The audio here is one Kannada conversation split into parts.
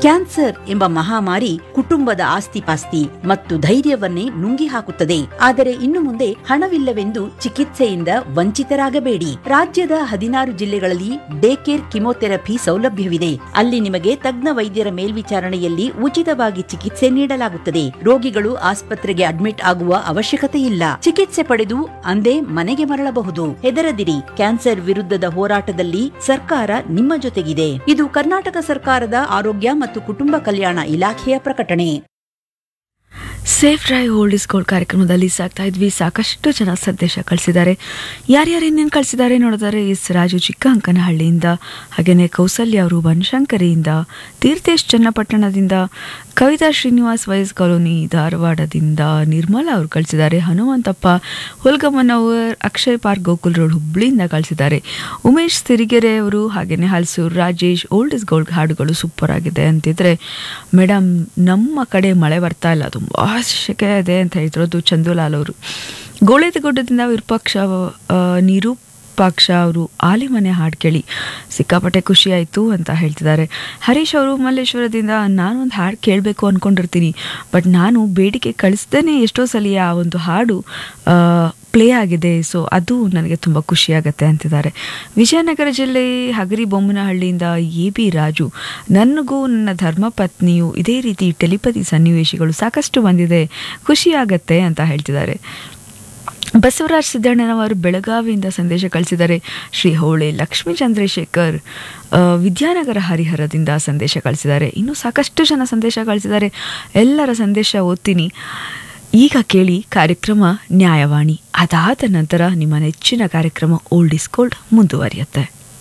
ಕ್ಯಾನ್ಸರ್ ಎಂಬ ಮಹಾಮಾರಿ ಕುಟುಂಬದ ಆಸ್ತಿಪಾಸ್ತಿ ಮತ್ತು ಧೈರ್ಯವನ್ನೇ ನುಂಗಿ ಹಾಕುತ್ತದೆ ಆದರೆ ಇನ್ನು ಮುಂದೆ ಹಣವಿಲ್ಲವೆಂದು ಚಿಕಿತ್ಸೆಯಿಂದ ವಂಚಿತರಾಗಬೇಡಿ ರಾಜ್ಯದ ಹದಿನಾರು ಜಿಲ್ಲೆಗಳಲ್ಲಿ ಡೇ ಕೇರ್ ಕಿಮೋಥೆರಪಿ ಸೌಲಭ್ಯವಿದೆ ಅಲ್ಲಿ ನಿಮಗೆ ತಜ್ಞ ವೈದ್ಯರ ಮೇಲ್ವಿಚಾರಣೆಯಲ್ಲಿ ಉಚಿತವಾಗಿ ಚಿಕಿತ್ಸೆ ನೀಡಲಾಗುತ್ತದೆ ರೋಗಿಗಳು ಆಸ್ಪತ್ರೆಗೆ ಅಡ್ಮಿಟ್ ಆಗುವ ಅವಶ್ಯಕತೆ ಇಲ್ಲ ಚಿಕಿತ್ಸೆ ಪಡೆದು ಅಂದೇ ಮನೆಗೆ ಮರಳಬಹುದು ಹೆದರದಿರಿ ಕ್ಯಾನ್ಸರ್ ವಿರುದ್ಧದ ಹೋರಾಟದಲ್ಲಿ ಸರ್ಕಾರ ನಿಮ್ಮ ಜೊತೆಗಿದೆ ಇದು ಕರ್ನಾಟಕ ಸರ್ಕಾರದ ಆರೋಗ್ಯ ಮತ್ತು ಕುಟುಂಬ ಕಲ್ಯಾಣ ಇಲಾಖೆಯ ಪ್ರಕಟಣೆ safe drive old is gold ಕಾರ್ಯಕ್ರಮದಲ್ಲಿ ಸಾಕ್ತಾ ಇದ್ವಿ ಸಾಕಷ್ಟು ಜನ ಸಂದೇಶ ಕಳಿಸಿದ್ದಾರೆ ಯಾರ್ಯಾರು ಇನ್ನೇನು ಕಳಿಸಿದ್ದಾರೆ ನೋಡಿದರೆ ಎಸ್ ರಾಜು ಚಿಕ್ಕಂಕನಹಳ್ಳಿಯಿಂದ ಹಾಗೆಯೇ ಕೌಸಲ್ಯ ಅವರು ಬನಶಂಕರಿಯಿಂದ ತೀರ್ಥೇಶ್ ಚನ್ನಪಟ್ಟಣದಿಂದ ಕವಿತಾ ಶ್ರೀನಿವಾಸ್ ವೈಸ್ ಕಾಲೋನಿ ಧಾರವಾಡದಿಂದ ನಿರ್ಮಲಾ ಅವರು ಕಳಿಸಿದ್ದಾರೆ ಹನುಮಂತಪ್ಪ ಹುಲ್ಗಮ್ಮನವರ್ ಅಕ್ಷಯ್ ಪಾರ್ಕ್ ಗೋಕುಲ್ ರೋಡ್ ಹುಬ್ಳಿಯಿಂದ ಕಳಿಸಿದ್ದಾರೆ ಉಮೇಶ್ ಸಿರಿಗೆರೆ ಅವರು ಹಾಗೆಯೇ Halsuru Rajesh old is gold ಹಾಡುಗಳು ಸೂಪರ್ ಆಗಿದೆ ಅಂತಿದ್ರೆ ಮೇಡಮ್ ನಮ್ಮ ಕಡೆ ಮಳೆ ಬರ್ತಾ ಇಲ್ಲ ತುಂಬ ಶೆಕೆ ಇದೆ ಅಂತ ಹೇಳ್ತಿರೋದು ಚಂದುಲಾಲ್ ಅವರು ಗೋಳೆದಗುಡ್ಡದಿಂದ ವಿರೂಪಾಕ್ಷ ಆ, ನಿರೂಪಾಕ್ಷ ಅವರು ಆಲಿಮನೆ ಹಾಡು ಕೇಳಿ ಸಿಕ್ಕಾಪಟ್ಟೆ ಖುಷಿ ಆಯಿತು ಅಂತ ಹೇಳ್ತಿದ್ದಾರೆ ಹರೀಶ್ ಅವರು ಮಲ್ಲೇಶ್ವರದಿಂದ ನಾನೊಂದು ಹಾಡು ಕೇಳಬೇಕು ಅಂದ್ಕೊಂಡಿರ್ತೀನಿ ಬಟ್ ನಾನು ಬೇಡಿಕೆ ಕಳಿಸ್ದೇನೆ ಎಷ್ಟೋ ಸಲ ಆ ಒಂದು ಹಾಡು ಪ್ಲೇ ಆಗಿದೆ ಸೊ ಅದು ನನಗೆ ತುಂಬ ಖುಷಿಯಾಗತ್ತೆ ಅಂತಿದ್ದಾರೆ ವಿಜಯನಗರ ಜಿಲ್ಲೆ ಹಗರಿ ಬೊಮ್ಮನಹಳ್ಳಿಯಿಂದ ಎ ಬಿ ರಾಜು ನನಗೂ ನನ್ನ ಧರ್ಮಪತ್ನಿಯು ಇದೇ ರೀತಿ ಟೆಲಿಪತಿ ಸನ್ನಿವೇಶಗಳು ಸಾಕಷ್ಟು ಬಂದಿದೆ ಖುಷಿಯಾಗತ್ತೆ ಅಂತ ಹೇಳ್ತಿದ್ದಾರೆ ಬಸವರಾಜ್ ಸಿದ್ದಣ್ಣನವರು ಬೆಳಗಾವಿಯಿಂದ ಸಂದೇಶ ಕಳಿಸಿದ್ದಾರೆ ಶ್ರೀ ಹೋಳೆ ಲಕ್ಷ್ಮೀ ಚಂದ್ರಶೇಖರ್ ಆ, ವಿದ್ಯಾನಗರ ಹರಿಹರದಿಂದ ಸಂದೇಶ ಕಳಿಸಿದ್ದಾರೆ ಇನ್ನು ಸಾಕಷ್ಟು ಜನ ಸಂದೇಶ ಕಳಿಸಿದ್ದಾರೆ ಎಲ್ಲರ ಸಂದೇಶ ಓದ್ತೀನಿ ಈಗ ಕೇಳಿ ಕಾರ್ಯಕ್ರಮ ನ್ಯಾಯವಾಣಿ ಅದಾದ ನಂತರ ನಿಮ್ಮ ನೆಚ್ಚಿನ ಕಾರ್ಯಕ್ರಮ ಓಲ್ಡ್ ಇಸ್ ಗೋಲ್ಡ್ ಮುಂದುವರಿಯುತ್ತೆ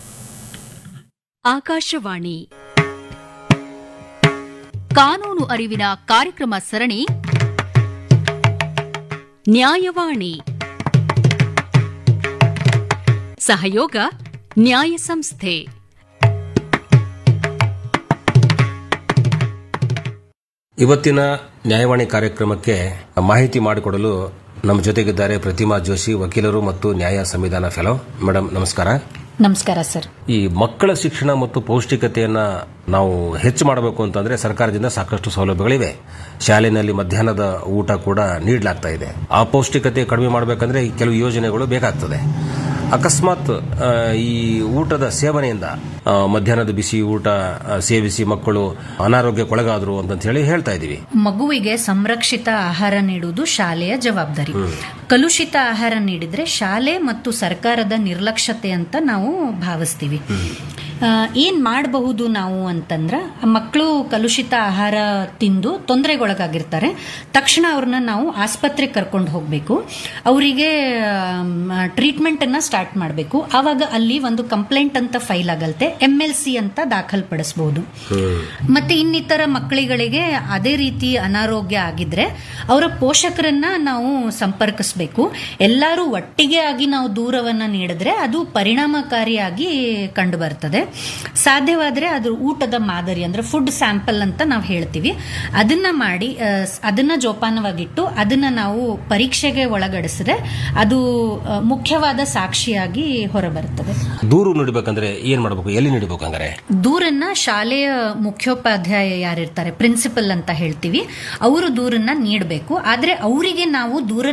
ಆಕಾಶವಾಣಿ ಕಾನೂನು ಅರಿವಿನ ಕಾರ್ಯಕ್ರಮ ಸರಣಿ ನ್ಯಾಯವಾಣಿ ಸಹಯೋಗ ನ್ಯಾಯ ಸಂಸ್ಥೆ ಇವತ್ತಿನ ನ್ಯಾಯವಾಣಿ ಕಾರ್ಯಕ್ರಮಕ್ಕೆ ಮಾಹಿತಿ ಮಾಡಿಕೊಡಲು ನಮ್ಮ ಜೊತೆಗಿದ್ದಾರೆ ಪ್ರತಿಮಾ ಜೋಶಿ ವಕೀಲರು ಮತ್ತು ನ್ಯಾಯ ಸಂವಿಧಾನ ಫೆಲೋ ಮೇಡಮ್ ನಮಸ್ಕಾರ ನಮಸ್ಕಾರ ಸರ್ ಈ ಮಕ್ಕಳ ಶಿಕ್ಷಣ ಮತ್ತು ಪೌಷ್ಟಿಕತೆಯನ್ನ ನಾವು ಹೆಚ್ಚು ಮಾಡಬೇಕು ಅಂತಂದ್ರೆ ಸರ್ಕಾರದಿಂದ ಸಾಕಷ್ಟು ಸೌಲಭ್ಯಗಳಿವೆ ಶಾಲೆಯಲ್ಲಿ ಮಧ್ಯಾಹ್ನದ ಊಟ ಕೂಡ ನೀಡಲಾಗ್ತಾ ಇದೆ ಆ ಪೌಷ್ಟಿಕತೆ ಕಡಿಮೆ ಮಾಡಬೇಕಂದ್ರೆ ಕೆಲವು ಯೋಜನೆಗಳು ಬೇಕಾಗ್ತದೆ ಅಕಸ್ಮಾತ್ ಆ, ಈ ಊಟದ ಸೇವನೆಯಿಂದ ಆ, ಮಧ್ಯಾಹ್ನದ ಬಿಸಿ ಊಟ ಆ, ಸೇವಿಸಿ ಮಕ್ಕಳು ಅನಾರೋಗ್ಯಕ್ಕೊಳಗಾದ್ರು ಅಂತ ಹೇಳಿ ಹೇಳ್ತಾ ಇದೀವಿ ಮಗುವಿಗೆ ಸಂರಕ್ಷಿತ ಆಹಾರ ನೀಡುವುದು ಶಾಲೆಯ ಜವಾಬ್ದಾರಿ ಕಲುಷಿತ ಆಹಾರ ನೀಡಿದ್ರೆ ಶಾಲೆ ಮತ್ತು ಸರ್ಕಾರದ ನಿರ್ಲಕ್ಷ್ಯತೆ ಅಂತ ನಾವು ಭಾವಿಸ್ತೀವಿ ಆ, ಏನ್ ಮಾಡಬಹುದು ನಾವು ಅಂತಂದ್ರ ಮಕ್ಕಳು ಕಲುಷಿತ ಆಹಾರ ತಿಂದು ತೊಂದರೆಗೊಳಗಾಗಿರ್ತಾರೆ ತಕ್ಷಣ ಅವ್ರನ್ನ ನಾವು ಆಸ್ಪತ್ರೆಗೆ ಕರ್ಕೊಂಡು ಹೋಗಬೇಕು ಅವರಿಗೆ ಟ್ರೀಟ್ಮೆಂಟ್ ಅನ್ನ ಸ್ಟಾರ್ಟ್ ಮಾಡಬೇಕು ಆವಾಗ ಅಲ್ಲಿ ಒಂದು ಕಂಪ್ಲೇಂಟ್ ಅಂತ ಫೈಲ್ ಆಗಲ್ತೆ ಎಂ ಎಲ್ ಸಿ ಅಂತ ದಾಖಲ್ಪಡಿಸಬಹುದು ಮತ್ತೆ ಇನ್ನಿತರ ಮಕ್ಕಳಿಗಳಿಗೆ ಅದೇ ರೀತಿ ಅನಾರೋಗ್ಯ ಆಗಿದ್ರೆ ಅವರ ಪೋಷಕರನ್ನ ನಾವು ಸಂಪರ್ಕಿಸಬೇಕು ಎಲ್ಲರೂ ಒಟ್ಟಿಗೆ ಆಗಿ ನಾವು ದೂರವನ್ನ ನೀಡಿದ್ರೆ ಅದು ಪರಿಣಾಮಕಾರಿಯಾಗಿ ಕಂಡು ಬರ್ತದೆ ಸಾಧ್ಯವಾದ್ರೆ ಅದು ಊಟದ ಮಾದರಿ ಅಂದ್ರೆ ಫುಡ್ ಸ್ಯಾಂಪಲ್ ಅಂತ ನಾವು ಹೇಳ್ತೀವಿ ಅದನ್ನ ಮಾಡಿ ಆ, ಸ್- ಅದನ್ನ ಜೋಪಾನವಾಗಿಟ್ಟು ಅದನ್ನ ನಾವು ಪರೀಕ್ಷೆಗೆ ಒಳಗಡಿಸಿದ್ರೆ ಅದು ಆ, ಮುಖ್ಯವಾದ ಸಾಕ್ಷಿಯಾಗಿ ಹೊರಬರ್ತದೆ ದೂರು ನೀಡಬೇಕಂದ್ರೆ ಏನ್ ಮಾಡಬೇಕು ಎಲ್ಲಿ ನೀಡಬೇಕು ಹಂಗಾರೆ ದೂರನ್ನ ಶಾಲೆಯ ಮುಖ್ಯೋಪಾಧ್ಯಾಯ ಯಾರಿರ್ತಾರೆ ಪ್ರಿನ್ಸಿಪಲ್ ಅಂತ ಹೇಳ್ತೀವಿ ಅವರು ದೂರನ್ನ ನೀಡಬೇಕು ಆದ್ರೆ ಅವರಿಗೆ ನಾವು ದೂರ